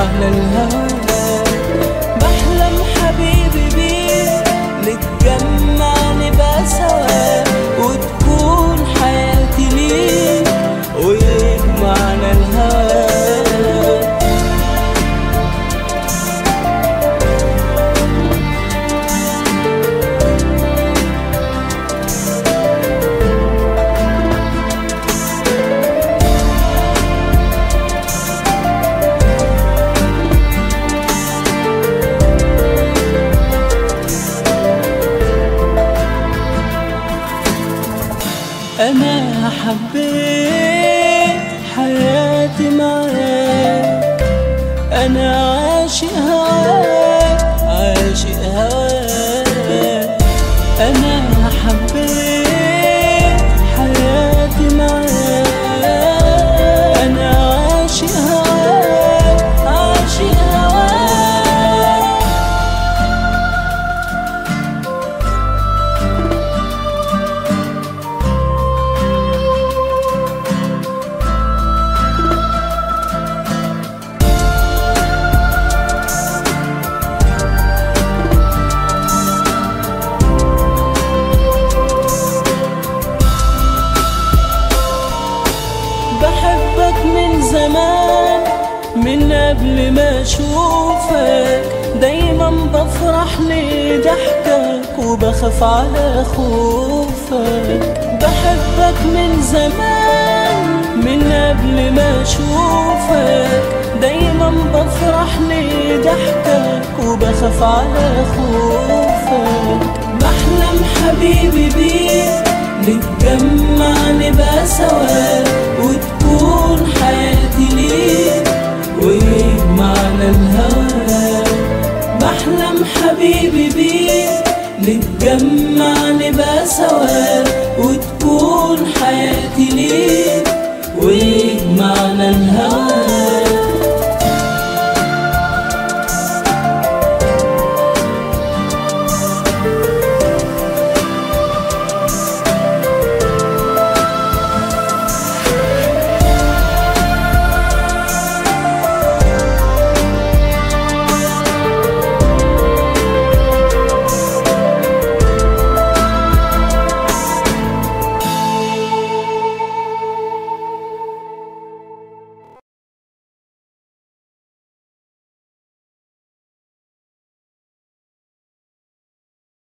على الهوى بحلم حبيبي بيك نتجمع نبقى سوا وتكون حياتي ليك ويجمعنا الهوى أنا حبيت حياتي معاك أنا عاشق هواك عاشق هواك أنا حبيت حياتي معاك أنا عاشق هواك عاشق هواك بحبك من زمان من قبل ما اشوفك دايما بفرح لضحكك وبخاف على خوفك بحبك من زمان من قبل ما اشوفك دايما بفرح لضحكك وبخاف على خوفك بحلم حبيبي بيك نتجمع نبقى سوا